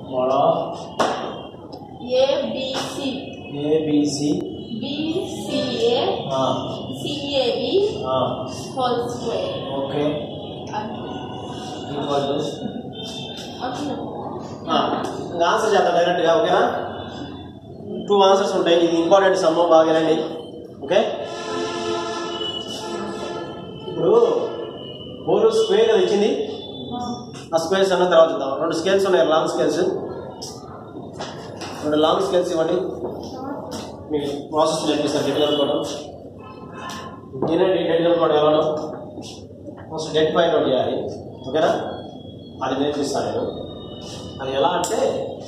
Mode of ABC ABC BCA CAB whole square okay equal to answer చేద్దాం డైరెక్ట్గా ఓకేనా two answers ఉంటాయి ఇది ఇంపార్టెంట్ సమ్ బాగానండి ఓకే ఇప్పుడు ఫోర్ స్క్వేర్ అది ఇచ్చింది ఆ స్క్వేర్స్ అన్న తర్వాత చూద్దాం రెండు స్కేల్స్ ఉన్నాయి లాంగ్ స్కేల్స్ రెండు లాంగ్ స్కేల్స్ ఇవ్వండి మీ ప్రాసెస్ నేర్పిస్తారు డెట్ కనుక్కోవడం నేనండి డెట్ కనుక్కోవడం ఎలా ఫస్ట్ డెట్ ఫైండ్ అవుట్ చేయాలి ఓకేనా అది నేర్పిస్తాను నేను అది ఎలా అంటే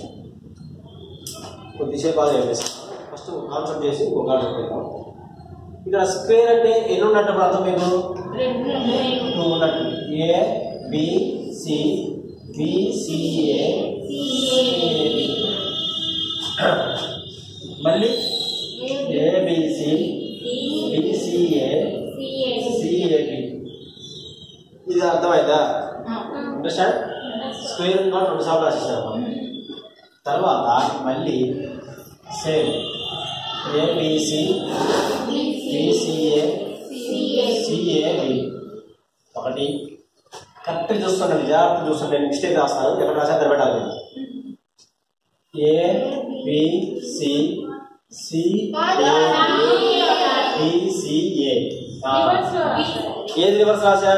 కొద్దిసేపు అది నేర్పిస్తాను ఫస్ట్ కాన్సెప్ట్ చేసి ఇంకో కాన్సెప్ట్ చేద్దాం ఇక్కడ స్క్వేర్ అంటే ఎన్ని ఉన్నట్టు ఇప్పుడు అర్థం మీకు టూ ఉన్నట్టు A B C B CA మళ్ళీ ఏబిసి బిసిఏ సిఏబి ఇది అర్థమైందా అండర్స్టాండ్ స్క్వేర్ కూడా రెండు సార్లు రాసేసాను తర్వాత మళ్ళీ సేమ్ ఏబిసి బిసిఏ సిఏబి ఒకటి కరెక్ట్ చూస్తున్నాను జాగ్రత్త చూస్తుంటే మిస్టేక్ రాస్తాను ఎక్కడ రాసా అక్కడ పెట్టాలి A B C C BCA ఏది రివర్స్ రాసా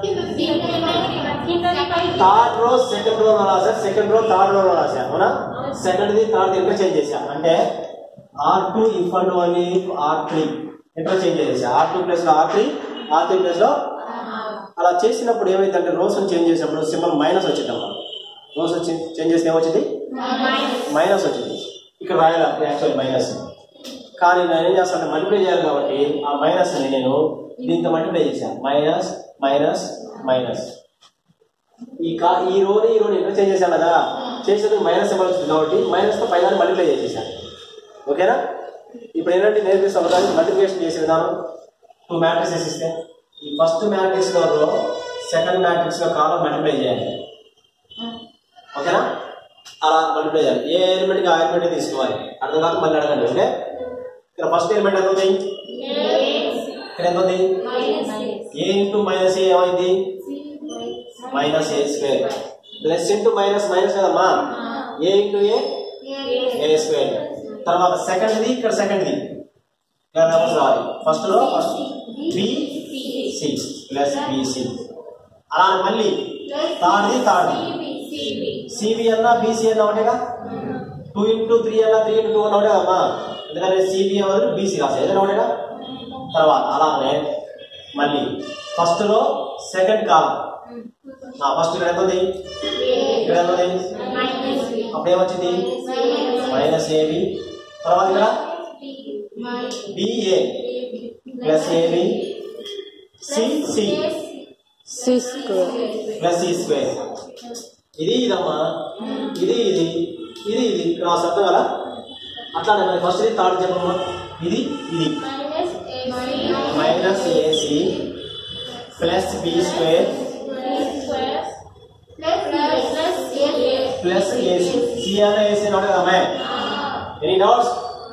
థర్డ్ రో సెకండ్ రో రాసా సెకండ్ రో థర్డ్ రో రాసా అవునా సెకండ్ ది థర్డ్ ఇంటర్చేంజ్ చేశా అంటే ఆర్ టూ ఇన్ఫండ్ అని ఆర్ త్రీ ఇంటర్చేంజ్ చేసా ఆర్ టూ ప్లస్ లో R three R three plus లో అలా చేసినప్పుడు ఏమైందంటే రోస్ చేంజ్ చేసినప్పుడు సింబల్ మైనస్ వచ్చిందమ్మా రోస్ చేంజ్ చేస్తే ఏమొచ్చింది మైనస్ వచ్చింది ఇక్కడ రాయాలి యాక్చువల్ మైనస్ కానీ నేను ఏం చేస్తాను మల్టిప్లై చేయాలి కాబట్టి ఆ మైనస్ ని నేను దీంతో మల్టిప్లై చేశాను మైనస్ మైనస్ మైనస్ ఈ కా ఈ రోని ఈ రోని ఇంటర్ చేంజ్ చేశాను కదా చేసేందుకు మైనస్ సింబల్ వచ్చింది కాబట్టి మైనస్ తో పైన మల్టిప్లై చేసేసాను ఓకేనా ఇప్పుడు ఏంటంటే నేర్పిస్తాం ఒకసారి మల్టిప్లికేషన్ చేసే విధానం టూ మ్యాట్రిక్సెస్ ఇస్తే ఈ ఫస్ట్ మ్యాట్రిక్స్ లో సెకండ్ మ్యాట్రిక్స్ లో కాలం మల్టిప్లై చేయాలి ఓకేనా అలా మల్టిప్లై చేయాలి ఏ ఎలిమెంట్ కి ఆ ఎలిమెంట్ తీసుకోవాలి అర్థం కాక మళ్ళీ అడగండి ఓకే ఇక్కడ ఫస్ట్ ఎలిమెంట్ ఎంత ఉంది ఇక్కడ ఎంత ఉంది ఏ ఇంటూ మైనస్ ఏ ఏమైంది మైనస్ ఏ square plus into minus minus కదమ్మా A into a A square తర్వాత సెకండ్ది ఇక్కడ సెకండ్ది ఇలా నెంబర్స్ రావాలి ఫస్ట్ లో first B C plus BC అలా మళ్ళీ థర్డ్ది థర్డ్ది సిబి అన్నా బీసీ అన్నా ఒకటేగా టూ ఇంటూ త్రీ అన్నా త్రీ ఇంటూ టూ అన్నా ఒకటే కదమ్మా ఎందుకంటే సిబి అవ్వదు బీసీ రాసే ఏదైనా ఒకటేగా తర్వాత అలానే మళ్ళీ ఫస్ట్ లో సెకండ్ కాలం ఫస్ట్ ఇక్కడ ఎంత ఉంది ఇక్కడ ఎంత ఉంది అప్పుడు ఏమొచ్చింది మైనస్ ఏబి తర్వాత ఇక్కడ BA plus AB C C C square plus ఈ స్క్వేర్ ఇది ఇదమ్మా ఇది ఇది ఇది ఇది ఇక్కడ అర్థం కదా అట్లానే మరి ఫస్ట్ ఇది థర్డ్ చెప్పమ్మా ఇది ఇది మైనస్ ఏసి plus B square plus AC C అనే ఏసీ నోట్ కదమ్మా ఎనీ డౌట్స్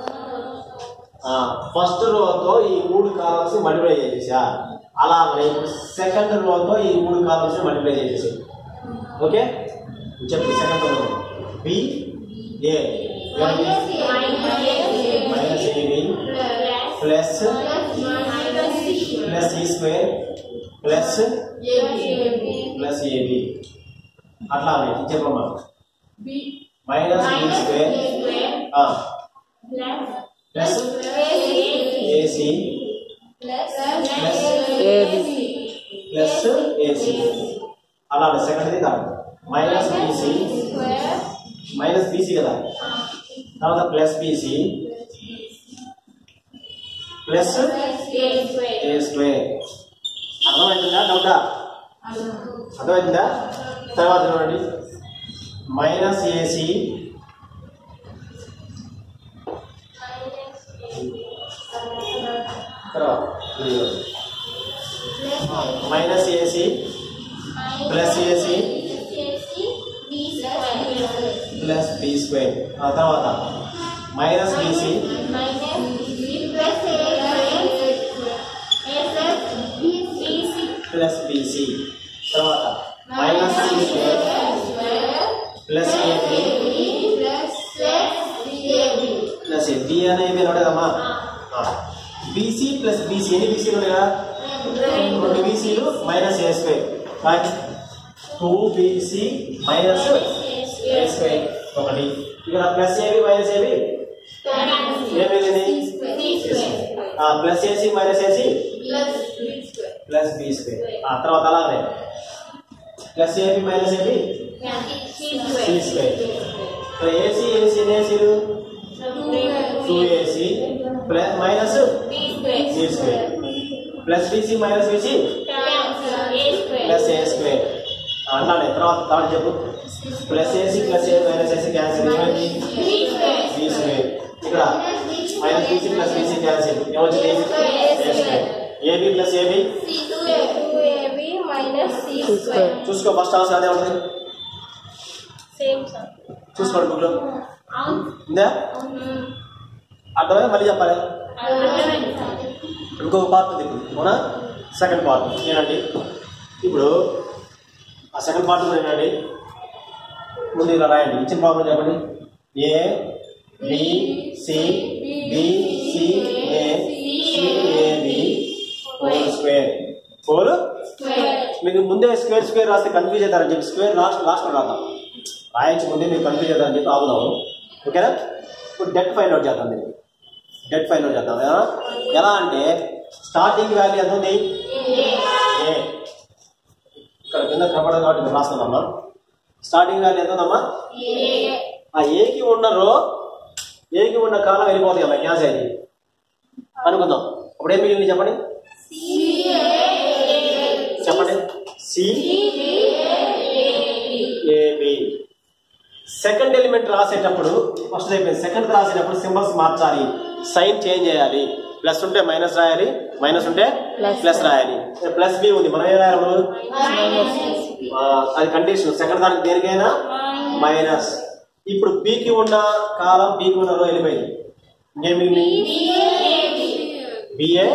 ఫస్ట్ రోతో ఈ మూడు కాలమ్స్ మల్టిప్లై చేసేసా అలాగే సెకండ్ రోతో ఈ మూడు కాలమ్స్ మల్టిప్లై చేసేసి ఓకే చెప్పు second row B A minus AB plus plus ఈ స్క్వేర్ ప్లస్ ప్లస్ ఏబి అట్లా ఇది చెప్పమ్మా minus B square plus AC AB plus AC అలా సెకండ్ది కాదు మైనస్ బీసీ మైనస్ బీసీ కదా తర్వాత plus BC plus A square అర్థమవుతుందా డౌటా అర్థమవుతుందా తర్వాత చూడండి మైనస్ ఏసీ తర్వాత minus AC plus AC plus B square ఆ తర్వాత మైనస్ బీసీ ప్లస్ బీసీ తర్వాత minus C square plus AB plus A B అనేది ఉండదమ్మా బీసీ ప్లస్ బీసీ ఎన్ని బీసీలు ఉన్నాయి కదా రెండు బీసీలు మైనస్ ఏ స్క్వేర్ కానీ టూ బీసీ మైనస్ ఏ స్క్వేర్ ఒకటి ఇక్కడ ప్లస్ ఏబి మైనస్ ఏబి ఏమి plus AC minus AC plus B square ఆ తర్వాత అలాగే plus AB minus AB C square ఇక్కడ ఏసీ ఏసీ ఏసీలు two AC plus minus C square plus BC minus BC plus A square అట్లానే తర్వాత third చెప్పు plus AC plus A minus AC cancel ఏమైంది B square ఇక్కడ minus BC plus BC cancel ఏమొచ్చింది A square AB plus AB C square చూసుకో first answer అదే ఉంటుంది చూసుకోండి బుక్లో ఉందా అర్థమే మళ్ళీ చెప్పాలి ఇంకొక పార్ట్ ఉంది ఇప్పుడు అవునా సెకండ్ పార్ట్ ఏనండి ఇప్పుడు ఆ సెకండ్ పార్ట్ కూడా ఏనండి ముందు ఇలా రాయండి ఇచ్చిన ప్రాబ్లం చెప్పండి A B C B C A C A B whole square whole మీకు ముందే స్క్వేర్ స్క్వేర్ రాస్తే కన్ఫ్యూజ్ అవుతారని చెప్పి స్క్వేర్ లాస్ట్ లాస్ట్ రాద్దాం రాయించి ముందే మీకు కన్ఫ్యూజ్ అవుతారని చెప్పి ఆగుదాము ఓకేనా ఇప్పుడు డెట్ ఫైండ్ అవుట్ చేద్దాం మీరు డెట్ ఫైండ్ అవుట్ చేద్దాం ఎలా ఎలా అంటే స్టార్టింగ్ వాల్యూ ఎంత ఉంది ఏ ఇక్కడ కింద కనపడదు కాబట్టి ఇక్కడ రాస్తున్నామా స్టార్టింగ్ వాల్యూ ఎంత ఉందమ్మా ఆ ఏకి ఉన్న రో ఏకి ఉన్న కాలం వెళ్ళిపోతుంది అమ్మా క్యాన్స్ అయింది అనుకుందాం అప్పుడు ఏం మిగిలింది చెప్పండి చెప్పండి సి ఏబి సెకండ్ ఎలిమెంట్ రాసేటప్పుడు ఫస్ట్ అయిపోయింది సెకండ్ రాసేటప్పుడు సింబల్స్ మార్చాలి సైన్ చేంజ్ చేయాలి ప్లస్ ఉంటే మైనస్ రాయాలి మైనస్ ఉంటే Plus. ప్లస్ రాయాలి ప్లస్ బి ఉంది మనం ఏం రాయాలి ఇప్పుడు? ఆ, అది కండిషన్ సెకండ్ దానికి దేనికైనా మైనస్ ఇప్పుడు బికి ఉన్న కాలం బికి ఉన్న రో వెళ్ళిపోయింది ఇంకేం మిగిలింది BA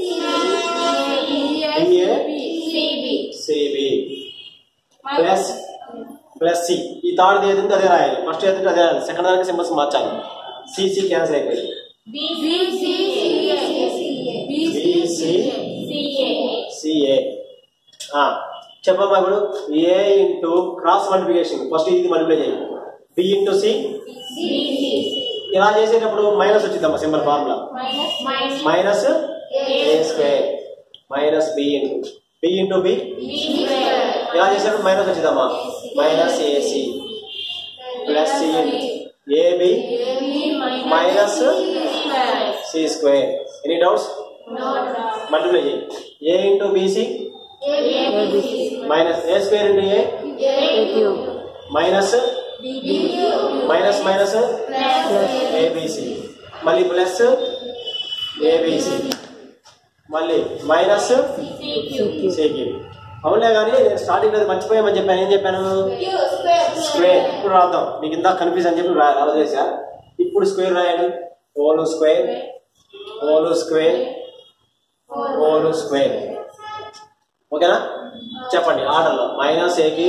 CB plus plus C ఈ థర్డ్ ఏది ఉందో అదే రాయాలి ఫస్ట్ ఏది ఉందో అదే రాయాలి సెకండ్ దానికి సింబల్స్ మార్చాలి సిసి క్యాన్సిల్ అయిపోయింది బిసి సిఏ చెప్పమ్మా ఇప్పుడు a into cross multiplication first ఇది మల్టిప్లై చేయి బి ఇంటూ సి ఇలా చేసేటప్పుడు మైనస్ వచ్చిందమ్మా సింబల్ ఫార్ములా మైనస్ ఏ square minus b into b into b ఇలా చేసేటప్పుడు మైనస్ వచ్చిందమ్మా మైనస్ ఏసి plus c a b minus C square any doubts multiply చేయి a into b c a b c minus A square into a a cube minus minus minus plus a b c మళ్ళీ plus a b c మళ్ళీ minus c cube సికి అవునులే కానీ నేను starting అది మర్చిపోయామని చెప్పాను ఏం చెప్పాను స్క్వేర్ ఇప్పుడు రాద్దాం మీకు ఇందాక కన్ఫ్యూజ్ అని చెప్పి రా- అలా చేశా ఇప్పుడు స్క్వేర్ రాయండి whole square whole square whole square ఓకేనా చెప్పండి ఆర్డర్లో మైనస్ ఏకి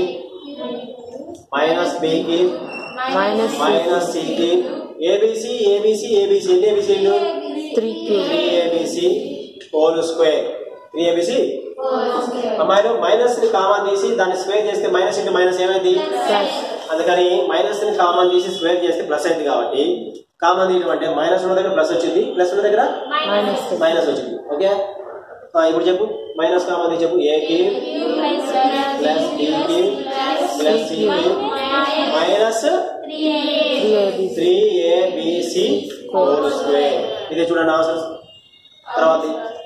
మైనస్ బికి మైనస్ మైనస్ సికి ఏబిసి ఏబిసి ఏబిసి ఎన్ని ఏబిసిలు three cube three ABC whole square three ABC అమ్మాయిలు మైనస్ ని కామన్ తీసి దాన్ని స్క్వేర్ చేస్తే మైనస్ ఇంటూ మైనస్ ఏమైంది ప్లస్ అందుకని మైనస్ ని కామన్ తీసి స్క్వేర్ చేస్తే ప్లస్ అయింది కాబట్టి కామన్ తీయడం అంటే మైనస్ ఉన్న దగ్గర ప్లస్ వచ్చింది ప్లస్ ఉన్న దగ్గర మైనస్ మైనస్ వచ్చింది ఓకే ఆ, ఇప్పుడు చెప్పు మైనస్ కామన్ తీసి చెప్పు ఏకి ప్లస్ బికి ప్లస్ సికి minus three a b c three ABC whole square ఇది చూడండి ఆన్సర్ తర్వాత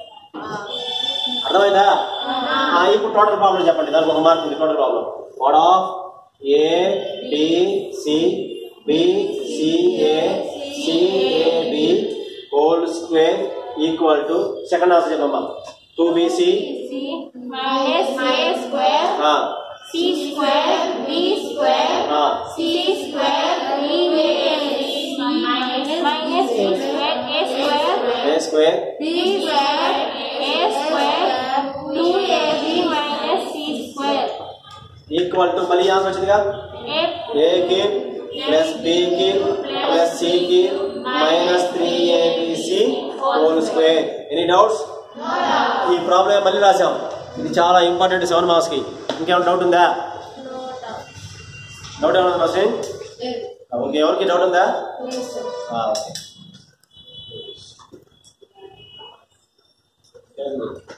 అర్థమైందా ఆ, ఇప్పుడు టోటల్ ప్రాబ్లం చెప్పండి దానికి ఒక మార్క్ ఉంది total problem mod of a B C B C A C A B whole square equal to second answer చెప్పమ్మా two b c minus a square c square b square square ఆ, c square b minus minus b square a square a square b square a square 2ab minus c square equal to మళ్ళీ answer వచ్చిందిగా a ఏకి plus బికి plus సికి minus three ABC whole square any doubts ఈ problem మళ్ళీ రాసాం ఇది చాలా ఇంపార్టెంట్ సెవెన్ మార్క్స్ కి ఇంకేమైనా డౌట్ ఉందా డౌట్ ఏమైనా ఉందా మాస్టర్ ఓకే ఎవరికి డౌట్ ఉందా ఆ, ఓకే